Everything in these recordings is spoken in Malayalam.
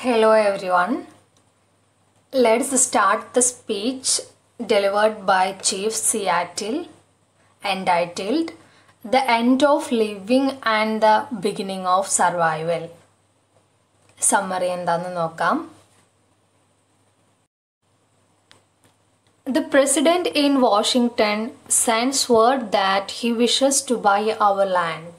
Hello everyone. Let's start the speech delivered by Chief Seattle entitled The End of Living and the Beginning of Survival. Summary എന്താണെന്ന് നോക്കാം The president in Washington sends word that he wishes to buy our land.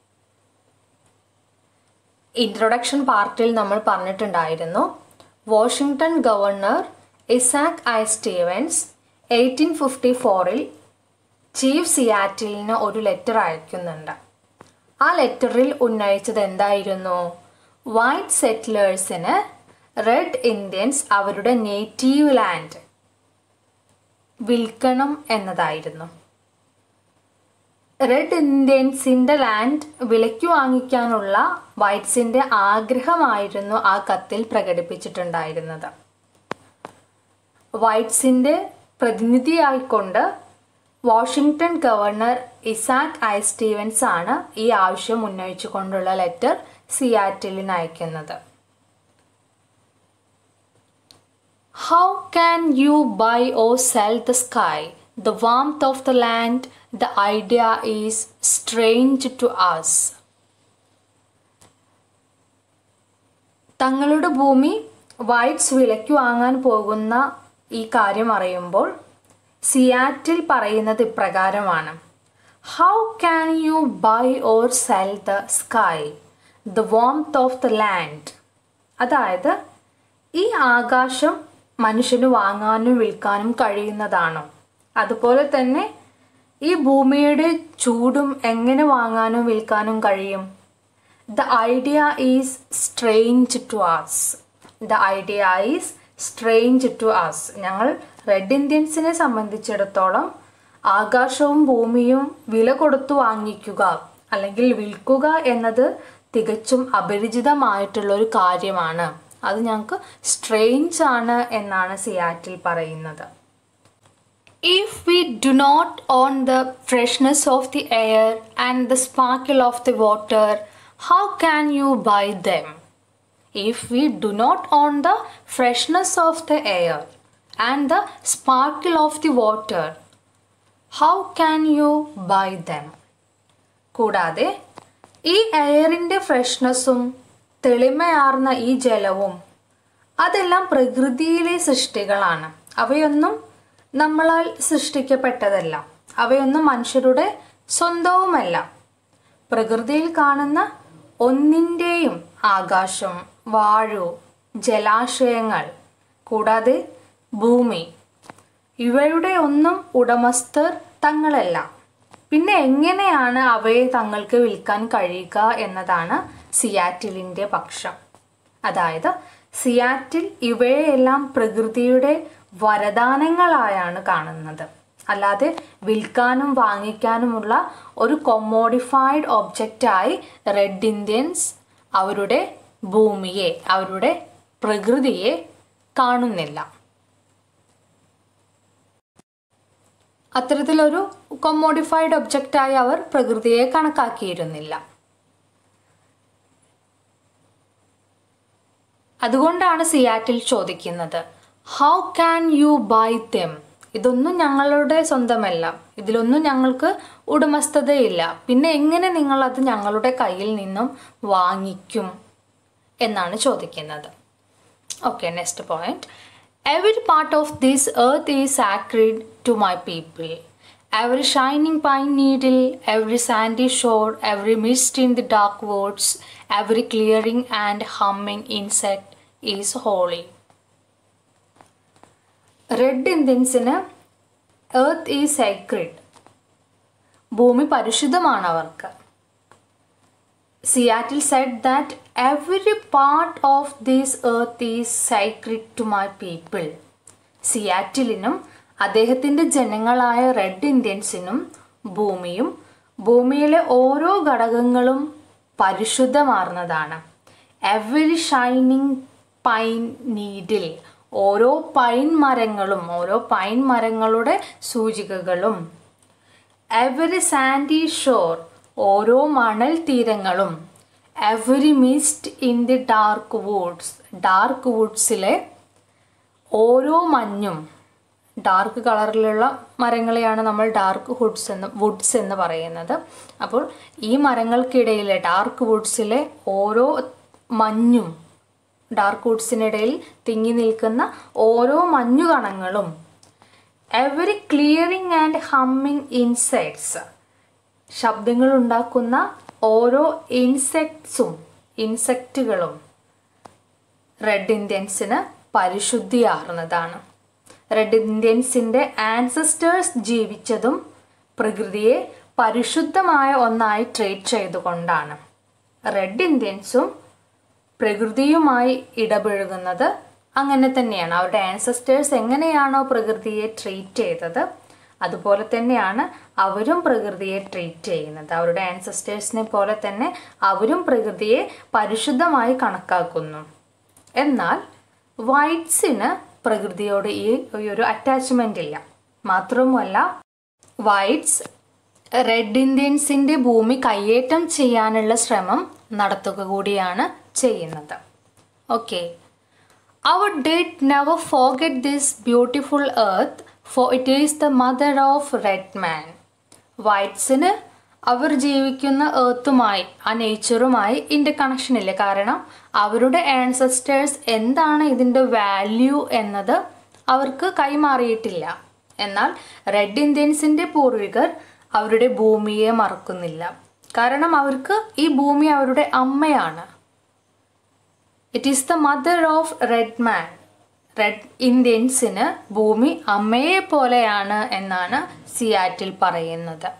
Introduction പാർട്ടിൽ നമ്മൾ പറഞ്ഞിട്ടുണ്ടായിരുന്നു Washington governor Isaac I Stevens eighteen fifty ഫോറിൽ ചീഫ് സിയാറ്റിലിന് ഒരു ലെറ്റർ അയക്കുന്നുണ്ട് ആ ലെറ്ററിൽ ഉന്നയിച്ചത് എന്തായിരുന്നു വൈറ്റ് സെറ്റിലേഴ്സിന് റെഡ് ഇന്ത്യൻസ് അവരുടെ നേറ്റീവ് ലാൻഡ് വിൽക്കണം എന്നതായിരുന്നു റെഡ് ഇന്ത്യൻസിന്റെ ലാൻഡ് വിലയ്ക്ക് വാങ്ങിക്കാനുള്ള വൈറ്റ്സിന്റെ ആഗ്രഹമായിരുന്നു ആ കത്തിൽ പ്രകടിപ്പിച്ചിട്ടുണ്ടായിരുന്നത് വൈറ്റ്സിന്റെ പ്രതിനിധിയായിക്കൊണ്ട് Washington governor Isaac I Stevens ആണ് ഈ ആവശ്യം ഉന്നയിച്ചുകൊണ്ടുള്ള ലെറ്റർ സിയാറ്റിലിന് അയക്കുന്നത് How can you buy or sell the sky? The warmth of the land, the idea is strange to us. തങ്ങളുടെ ഭൂമി വൈറ്റ്സ് വിലയ്ക്ക് വാങ്ങാൻ പോകുന്ന ഈ കാര്യം അറിയുമ്പോൾ സിയാറ്റിൽ പറയുന്നത് ഇപ്രകാരമാണ് how can you buy or sell the sky the warmth of the land അതായത് ഈ ആകാശം മനുഷ്യന് വാങ്ങാനും വിൽക്കാനും കഴിയുന്നതാണോ അതുപോലെ തന്നെ ഈ ഭൂമിയുടെ ചൂടും എങ്ങനെ വാങ്ങാനും വിൽക്കാനും കഴിയും the idea is strange to us the idea is strange to us ഞങ്ങൾ റെഡ് ഇന്ത്യൻസിനെ സംബന്ധിച്ചിടത്തോളം ആകാശവും ഭൂമിയും വില കൊടുത്തു വാങ്ങിക്കുക അല്ലെങ്കിൽ വിൽക്കുക എന്നത് തികച്ചും അപരിചിതമായിട്ടുള്ള ഒരു കാര്യമാണ് അത് ഞങ്ങൾക്ക് സ്ട്രെയിഞ്ച് ആണ് എന്നാണ് സിയാറ്റിൽ പറയുന്നത് If we do not own the freshness of the air and the sparkle of the water, how can you buy them? If we do not own the freshness of the air and the sparkle of the water, how can you buy them? കൂടാതെ ഈ എയറിൻ്റെ ഫ്രഷ്നെസ്സും തെളിമയാർന്ന ഈ ജലവും അതെല്ലാം പ്രകൃതിയിലെ സൃഷ്ടികളാണ് അവയൊന്നും നമ്മളാൽ സൃഷ്ടിക്കപ്പെട്ടതല്ല അവയൊന്നും മനുഷ്യരുടെ സ്വന്തവുമല്ല പ്രകൃതിയിൽ കാണുന്ന ഒന്നിൻ്റെയും ആകാശം വാഴു ജലാശയങ്ങൾ കൂടാതെ ഭൂമി ഇവയുടെ ഒന്നും ഉടമസ്ഥർ തങ്ങളല്ല പിന്നെ എങ്ങനെയാണ് അവയെ തങ്ങൾക്ക് വിൽക്കാൻ കഴിയുക എന്നതാണ് സിയാറ്റിലിൻ്റെ പക്ഷം അതായത് സിയാറ്റിൽ ഇവയെല്ലാം പ്രകൃതിയുടെ വരദാനങ്ങളായാണ് കാണുന്നത് അല്ലാതെ വിൽക്കാനും വാങ്ങിക്കാനുമുള്ള ഒരു കൊമ്മോഡിഫൈഡ് ഒബ്ജക്റ്റായി റെഡ് ഇന്ത്യൻസ് അവരുടെ ഭൂമിയെ അവരുടെ പ്രകൃതിയെ കാണുന്നില്ല അത്തരത്തിലൊരു കൊമ്മോഡിഫൈഡ് ഒബ്ജക്റ്റായി അവർ പ്രകൃതിയെ കണക്കാക്കിയിരുന്നില്ല അതുകൊണ്ടാണ് സിയാറ്റിൽ ചോദിക്കുന്നത് how can you buy them ഇതൊന്നും ഞങ്ങളുടെ സ്വന്തമല്ല ഇതിലൊന്നും ഞങ്ങൾക്ക് ഉടമസ്ഥതയില്ല പിന്നെ എങ്ങനെ നിങ്ങൾ അത് ഞങ്ങളുടെ കയ്യിൽ നിന്നും വാങ്ങിക്കും എന്നാണ് ചോദിക്കുന്നത് okay next point every part of this earth is sacred to my people every shining pine needle, every sandy shore, every mist in the dark woods, every clearing and humming insect is holy. Red ഇന്ത്യൻസിന് എർത്ത് ഈസ് സൈക്രിഡ് ഭൂമി പരിശുദ്ധമാണ് അവർക്ക് Seattle said that every part of these earth is sacred to my people സിയാറ്റിലിനും അദ്ദേഹത്തിൻ്റെ ജനങ്ങളായ റെഡ് ഇന്ത്യൻസിനും ഭൂമിയും ഭൂമിയിലെ ഓരോ ഘടകങ്ങളും പരിശുദ്ധമാർന്നതാണ് എവറി ഷൈനിങ് പൈൻ നീഡിൽ ഓരോ പൈൻ മരങ്ങളും ഓരോ പൈൻ മരങ്ങളുടെ സൂചികകളും എവറി സാൻഡി ഷോർ ഓരോ മണൽ തീരങ്ങളും every mist in the dark woods dark വുഡ്സിലെ ഓരോ മഞ്ഞും ഡാർക്ക് കളറിലുള്ള മരങ്ങളെയാണ് നമ്മൾ ഡാർക്ക് വുഡ്സ് എന്ന് വുഡ്സ് എന്ന് പറയുന്നത് അപ്പോൾ ഈ മരങ്ങൾക്കിടയിലെ ഡാർക്ക് വുഡ്സിലെ ഓരോ മഞ്ഞും ഡാർക്ക് വുഡ്സിനിടയിൽ തിങ്ങി നിൽക്കുന്ന ഓരോ മഞ്ഞു കണങ്ങളും every clearing and humming insects ശബ്ദങ്ങൾ ഉണ്ടാക്കുന്ന ഓരോ ഇൻസെക്ട്സും ഇൻസെക്റ്റുകളും റെഡ് ഇന്ത്യൻസിന് പരിശുദ്ധിയാർന്നതാണ് റെഡ് ഇന്ത്യൻസിൻ്റെ ആൻസസ്റ്റേഴ്സ് ജീവിച്ചതും പ്രകൃതിയെ പരിശുദ്ധമായ ഒന്നായി ട്രീറ്റ് ചെയ്തുകൊണ്ടാണ് റെഡ് ഇന്ത്യൻസും പ്രകൃതിയുമായി ഇടപഴകുന്നത് അങ്ങനെ തന്നെയാണ് അവരുടെ ആൻസസ്റ്റേഴ്സ് എങ്ങനെയാണോ പ്രകൃതിയെ ട്രീറ്റ് ചെയ്തത് അതുപോലെ തന്നെയാണ് അവരും പ്രകൃതിയെ ട്രീറ്റ് ചെയ്യുന്നത് അവരുടെ ആൻസസ്റ്റേഴ്സിനെ പോലെ തന്നെ അവരും പ്രകൃതിയെ പരിശുദ്ധമായി കണക്കാക്കുന്നു എന്നാൽ വൈറ്റ്സിന് പ്രകൃതിയോട് ഈ ഒരു അറ്റാച്ച്മെൻ്റ് ഇല്ല മാത്രവുമല്ല വൈറ്റ്സ് റെഡ് ഇന്ത്യൻസിൻ്റെ ഭൂമി കയ്യേറ്റം ചെയ്യാനുള്ള ശ്രമം നടത്തുക കൂടിയാണ് ചെയ്യുന്നത് ഓക്കെ അവർ did never forget this beautiful earth for it is the mother of red man വൈറ്റ്സിന് അവർ ജീവിക്കുന്ന ഏർത്തുമായി ആ നേച്ചറുമായി ഇതിൻ്റെ കണക്ഷൻ ഇല്ല കാരണം അവരുടെ ആൻസസ്റ്റേഴ്സ് എന്താണ് ഇതിൻ്റെ വാല്യൂ എന്നത് അവർക്ക് കൈമാറിയിട്ടില്ല എന്നാൽ റെഡ് ഇന്ത്യൻസിൻ്റെ പൂർവികർ അവരുടെ ഭൂമിയെ മറക്കുന്നില്ല കാരണം അവർക്ക് ഈ ഭൂമി അവരുടെ അമ്മയാണ് it is the mother of red man red ഇന്ത്യൻസിന് ഭൂമി അമ്മയെ പോലെയാണ് എന്നാണ് സിയാറ്റിൽ പറയുന്നത്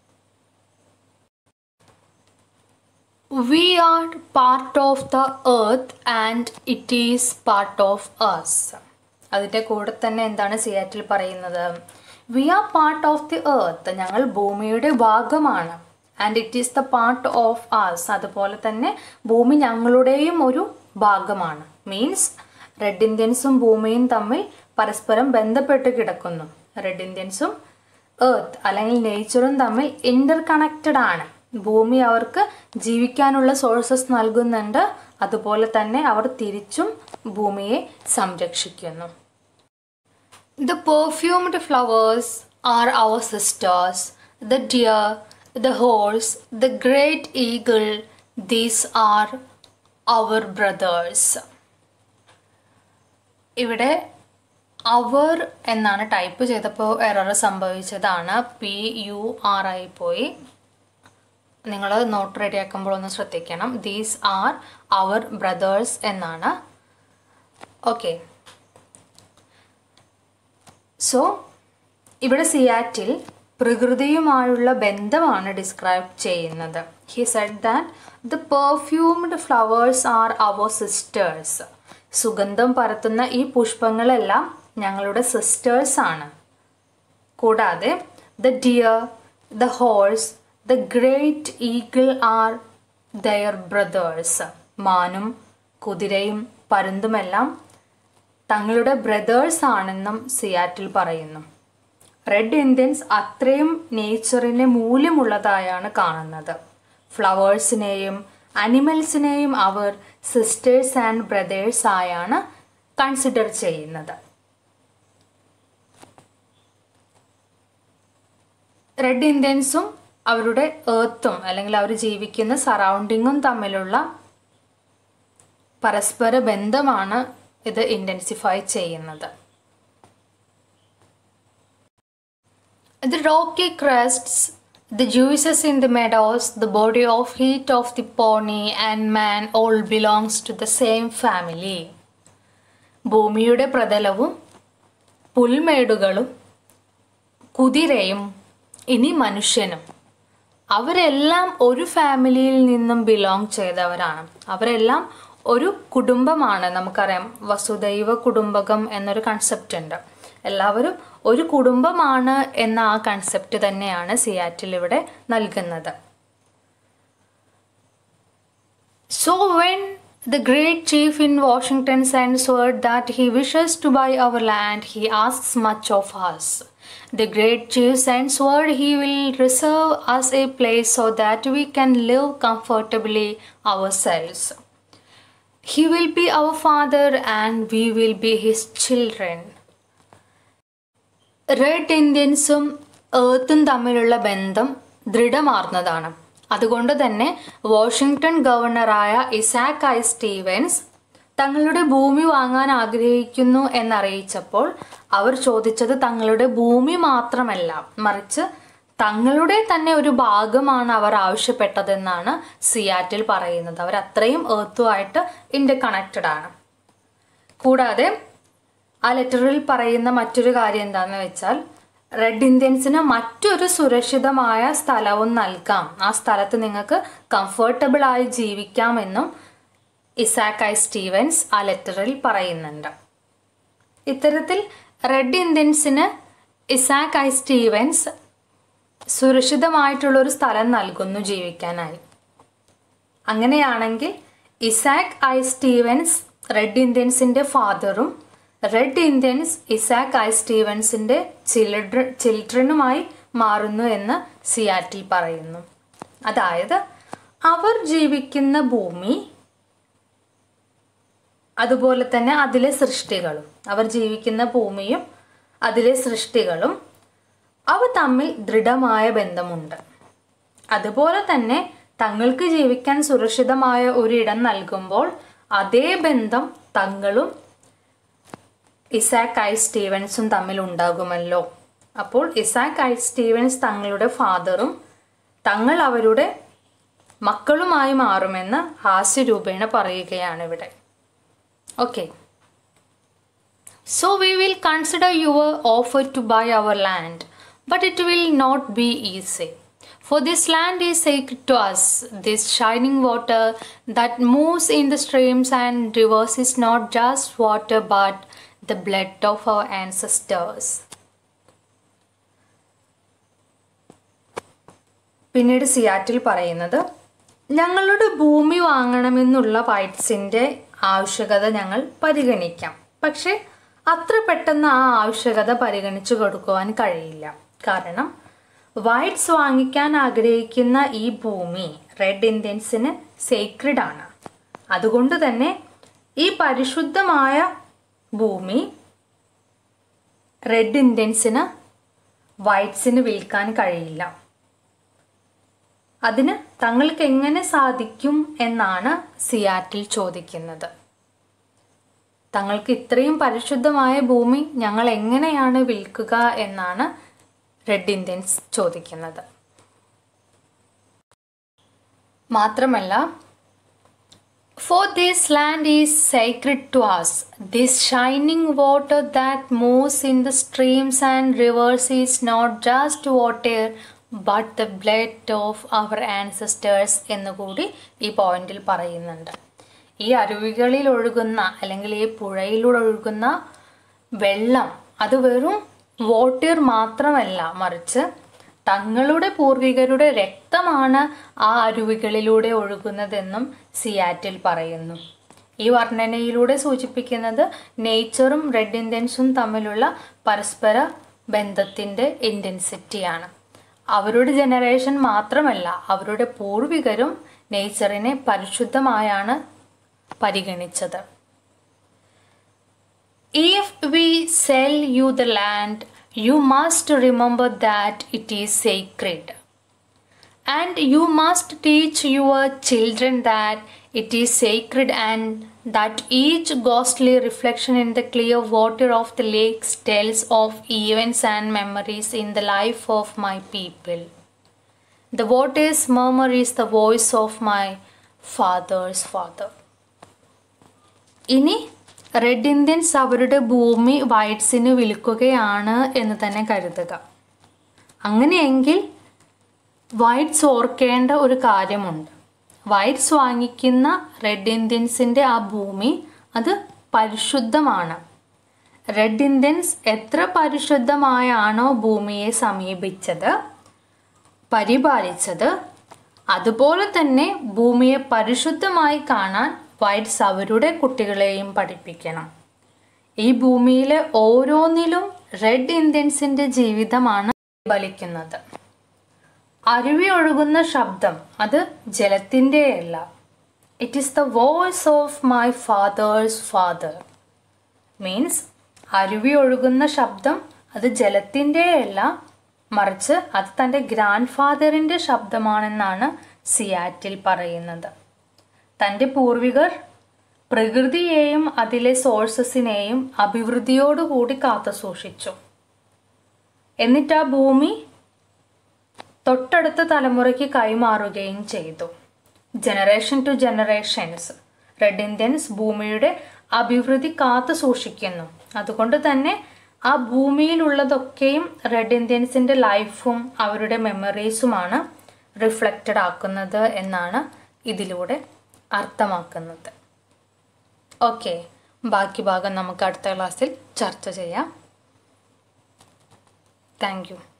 we are part of the earth and it is part of us അതിൻ്റെ കൂടെ തന്നെ എന്താണ് സിയാറ്റിൽ പറയുന്നത് we are part of the earth ഞങ്ങൾ ഭൂമിയുടെ ഭാഗമാണ് and it is the part of us അതുപോലെ തന്നെ ഭൂമി ഞങ്ങളുടെയും ഒരു ഭാഗമാണ് മീൻസ് റെഡ് ഇന്ത്യൻസും ഭൂമിയും തമ്മിൽ പരസ്പരം ബന്ധപ്പെട്ട് കിടക്കുന്നു റെഡ് ഇന്ത്യൻസും എർത്ത് അല്ലെങ്കിൽ നേച്ചറും തമ്മിൽ ഇന്റർ കണക്റ്റഡ് ആണ് ഭൂമി അവർക്ക് ജീവിക്കാനുള്ള സോഴ്സസ് നൽകുന്നുണ്ട് അതുപോലെ തന്നെ അവർ തിരിച്ചും ഭൂമിയെ സംരക്ഷിക്കുന്നു the perfumed flowers are our sisters the deer the horse the great eagle these are our brothers ഇവിടെ അവർ എന്നാണ് ടൈപ്പ് ചെയ്തപ്പോൾ എറർ സംഭവിച്ചതാണ് പി യു ആർ ആയി പോയി നിങ്ങൾ നോട്ട് റെഡി ആക്കുമ്പോൾ ഒന്ന് ശ്രദ്ധിക്കണം ദീസ് ആർ അവർ ബ്രദേഴ്സ് എന്നാണ് ഓക്കെ സോ ഇവിടെ സിയാറ്റിൽ പ്രകൃതിയുമായുള്ള ബന്ധമാണ് ഡിസ്ക്രൈബ് ചെയ്യുന്നത് he said that the perfumed flowers are our sisters സുഗന്ധം പരത്തുന്ന ഈ പുഷ്പങ്ങളെല്ലാം ഞങ്ങളുടെ സിസ്റ്റേഴ്സ് ആണ് കൂടാതെ the deer the horse the great eagle are their brothers മാനും കുതിരയും പരുന്തുമെല്ലാം തങ്ങളുടെ ബ്രദേഴ്സ് ആണെന്നും സിയാറ്റിൽ പറയുന്നു റെഡ് ഇന്ത്യൻസ് അത്രയും നേച്ചറിന് മൂല്യമുള്ളതായാണ് കാണുന്നത് ഫ്ലവേഴ്സിനെയും അനിമൽസിനെയും അവർ സിസ്റ്റേഴ്സ് ആൻഡ് ബ്രദേഴ്സ് ആയാണ് കൺസിഡർ ചെയ്യുന്നത് റെഡ് ഇന്ത്യൻസും അവരുടെ ഏർത്തും അല്ലെങ്കിൽ അവർ ജീവിക്കുന്ന സറൗണ്ടിങ്ങും തമ്മിലുള്ള പരസ്പര ബന്ധമാണ് ഇത് ഇൻറ്റൻസിഫൈ ചെയ്യുന്നത് The rocky crests, the juices in the meadows, the body of heat of the pony and man all belongs to the same family. ഭൂമിയുടെ പ്രതലവും പുൽമേടുകളും കുതിരയും ഇനി മനുഷ്യനും അവരെല്ലാം ഒരു ഫാമിലിയിൽ നിന്നും ബിലോങ് ചെയ്തവരാണ് അവരെല്ലാം ഒരു കുടുംബമാണ് നമുക്കറിയാം വസുദൈവ കുടുംബകം എന്നൊരു കൺസെപ്റ്റ് ഉണ്ട് എല്ലാവരും ഒരു കുടുംബമാണ് എന്ന ആ കൺസെപ്റ്റ് തന്നെയാണ് സിയാറ്റിൽ ഇവിടെ നൽകുന്നത് so when the great chief in Washington sends word that he wishes to buy our land he asks much of us The great chief sends word he will reserve us a place so that we can live comfortably ourselves. He will be our father and we will be his children red ഇന്ത്യൻസും ഏർത്തും തമ്മിലുള്ള ബന്ധം ദൃഢമാർന്നതാണ് അതുകൊണ്ട് തന്നെ വാഷിങ്ടൺ ഗവർണറായ ഇസാക്ക് ഐ സ്റ്റീവൻസ് തങ്ങളുടെ ഭൂമി വാങ്ങാൻ ആഗ്രഹിക്കുന്നു എന്നറിയിച്ചപ്പോൾ അവർ ചോദിച്ചത് തങ്ങളുടെ ഭൂമി മാത്രമല്ല മറിച്ച് തങ്ങളുടെ തന്നെ ഒരു ഭാഗമാണ് അവർ ആവശ്യപ്പെട്ടതെന്നാണ് സിയാറ്റിൽ പറയുന്നത് അവർ അത്രയും ഏർത്തുമായിട്ട് ഇന്ത്യ കണക്റ്റഡ് ആണ് കൂടാതെ ആ ലെറ്ററിൽ പറയുന്ന മറ്റൊരു കാര്യം എന്താണെന്ന് വെച്ചാൽ റെഡ് ഇന്ത്യൻസിന് മറ്റൊരു സുരക്ഷിതമായ സ്ഥലവും നൽകാം ആ സ്ഥലത്ത് നിങ്ങൾക്ക് കംഫർട്ടബിൾ ആയി ജീവിക്കാമെന്നും ഇസാക്ക് ഐ സ്റ്റീവൻസ് ആ ലെറ്ററിൽ പറയുന്നുണ്ട് ഇത്തരത്തിൽ റെഡ് ഇന്ത്യൻസിന് ഇസാക്ക് ഐ സ്റ്റീവൻസ് സുരക്ഷിതമായിട്ടുള്ളൊരു സ്ഥലം നൽകുന്നു ജീവിക്കാനായി അങ്ങനെയാണെങ്കിൽ ഇസാക്ക് ഐ സ്റ്റീവൻസ് റെഡ് ഇന്ത്യൻസിൻ്റെ ഫാദറും റെഡ് ഇന്ത്യൻസ് ഇസാക്ക് ഐ സ്റ്റീവൻസിൻ്റെ ചിൽഡ്രൻ ചിൽഡ്രനുമായി മാറുന്നു എന്ന് സിയാറ്റിൽ പറയുന്നു അതായത് അവർ ജീവിക്കുന്ന ഭൂമി അതുപോലെ തന്നെ അതിലെ സൃഷ്ടികളും അവർ ജീവിക്കുന്ന ഭൂമിയും അതിലെ സൃഷ്ടികളും അവ തമ്മിൽ ദൃഢമായ ബന്ധമുണ്ട് അതുപോലെ തന്നെ തങ്ങൾക്ക് ജീവിക്കാൻ സുരക്ഷിതമായ ഒരിടം നൽകുമ്പോൾ അതേ ബന്ധം തങ്ങളും ഇസാക്ക് ഐ സ്റ്റീവൻസും തമ്മിൽ ഉണ്ടാകുമല്ലോ അപ്പോൾ ഇസാക്ക് ഐ സ്റ്റീവൻസ് തങ്ങളുടെ ഫാദറും തങ്ങൾ അവരുടെ മക്കളുമായി മാറുമെന്ന് ഹാസ്യരൂപേണ പറയുകയാണ് ഇവിടെ okay so we will consider your offer to buy our land but it will not be easy For this land is sacred to us. This shining water that moves in the streams and rivers is not just water but the blood of our ancestors. പിന്നീട് സിയാറ്റിൽ പറയുന്നത് ഞങ്ങളുടെ ഭൂമി വാങ്ങണമെന്നുള്ള വൈറ്റ്സിൻ്റെ ആവശ്യകത ഞങ്ങൾ പരിഗണിക്കാം പക്ഷേ അത്ര പെട്ടെന്ന് ആ ആവശ്യകത പരിഗണിച്ചു കൊടുക്കുവാൻ കഴിയില്ല കാരണം വൈറ്റ്സ് വാങ്ങിക്കാൻ ആഗ്രഹിക്കുന്ന ഈ ഭൂമി റെഡ് ഇന്ത്യൻസിന് സേക്രഡ് ആണ് അതുകൊണ്ട് തന്നെ ഈ പരിശുദ്ധമായ ഭൂമി റെഡ് ഇന്ത്യൻസിന് വൈറ്റ്സിന് വിൽക്കാൻ കഴിയില്ല അതിന് തങ്ങൾക്ക് എങ്ങനെ സാധിക്കും എന്നാണ് സിയാറ്റിൽ ചോദിക്കുന്നത് തങ്ങൾക്ക് ഇത്രയും പരിശുദ്ധമായ ഭൂമി ഞങ്ങൾ എങ്ങനെയാണ് വിൽക്കുക എന്നാണ് റെഡ് ഇന്ത്യൻസ് ചോദിക്കുന്നത് മാത്രമല്ല for this land is sacred to us this shining water that moves in the streams and rivers is not just water but the blood of our ancestors എന്നുകൂടി ഈ പോയിന്റിൽ പറയുന്നുണ്ട് ഈ അരുവികളിൽ ഒഴുകുന്ന അല്ലെങ്കിൽ ഈ പുഴയിലൂടെ ഒഴുകുന്ന വെള്ളം അത് വെറും വോട്ടിയർ മാത്രമല്ല മറിച്ച് തങ്ങളുടെ പൂർവികരുടെ രക്തമാണ് ആ അരുവികളിലൂടെ ഒഴുകുന്നതെന്നും സിയാറ്റിൽ പറയുന്നു ഈ വർണ്ണനയിലൂടെ സൂചിപ്പിക്കുന്നത് നേച്ചറും റെഡ് ഇന്ത്യൻസും തമ്മിലുള്ള പരസ്പര ബന്ധത്തിൻ്റെ ഇൻറ്റൻസിറ്റിയാണ് അവരുടെ ജനറേഷൻ മാത്രമല്ല അവരുടെ പൂർവികരും നേച്ചറിനെ പരിശുദ്ധമായാണ് പരിഗണിച്ചത് If we sell you the land, you must remember that it is sacred. And you must teach your children that it is sacred and that each ghostly reflection in the clear water of the lakes tells of events and memories in the life of my people. The water's murmur is the voice of my father's father. ഇനി റെഡ് ഇന്ത്യൻസ് അവരുടെ ഭൂമി വൈറ്റ്സിന് വിൽക്കുകയാണ് എന്ന് തന്നെ കരുതുക അങ്ങനെയെങ്കിൽ വൈറ്റ്സ് ഓർക്കേണ്ട ഒരു കാര്യമുണ്ട് വൈറ്റ്സ് വാങ്ങിക്കുന്ന റെഡ് ഇന്ത്യൻസിൻ്റെ ആ ഭൂമി അത് പരിശുദ്ധമാണ് റെഡ് ഇന്ത്യൻസ് എത്ര പരിശുദ്ധമായാണോ ഭൂമിയെ സമീപിച്ചത് പരിപാലിച്ചത് അതുപോലെ തന്നെ ഭൂമിയെ പരിശുദ്ധമായി കാണാൻ വൈറ്റ്സ് അവരുടെ കുട്ടികളെയും പഠിപ്പിക്കണം ഈ ഭൂമിയിലെ ഓരോന്നിലും റെഡ് ഇന്ത്യൻസിൻ്റെ ജീവിതമാണ് ബലിക്കുന്നത് അരുവി ഒഴുകുന്ന ശബ്ദം അത് ജലത്തിൻ്റെയല്ല it is the voice of my father's father means അരുവി ഒഴുകുന്ന ശബ്ദം അത് ജലത്തിൻ്റെ അല്ല മറിച്ച് അത് തൻ്റെ ഗ്രാൻഡ് ഫാദറിൻ്റെ ശബ്ദമാണെന്നാണ് സിയാറ്റിൽ പറയുന്നത് തൻ്റെ പൂർവികർ പ്രകൃതിയെയും അതിലെ സോഴ്സസിനെയും അഭിവൃദ്ധിയോടുകൂടി കാത്തു സൂക്ഷിച്ചു എന്നിട്ട് ആ ഭൂമി തൊട്ടടുത്ത തലമുറയ്ക്ക് കൈമാറുകയും ചെയ്തു generation to generations red Indians ഭൂമിയുടെ അഭിവൃദ്ധി കാത്തു സൂക്ഷിക്കുന്നു അതുകൊണ്ട് തന്നെ ആ ഭൂമിയിലുള്ളതൊക്കെയും റെഡ് ഇന്ത്യൻസിൻ്റെ ലൈഫും അവരുടെ മെമ്മറീസുമാണ് റിഫ്ലക്റ്റഡ് ആക്കുന്നത് എന്നാണ് ഇതിലൂടെ അർത്ഥമാക്കുന്നത് ഓക്കെ ബാക്കി ഭാഗം നമുക്ക് അടുത്ത ക്ലാസ്സിൽ ചർച്ച ചെയ്യാം താങ്ക് യു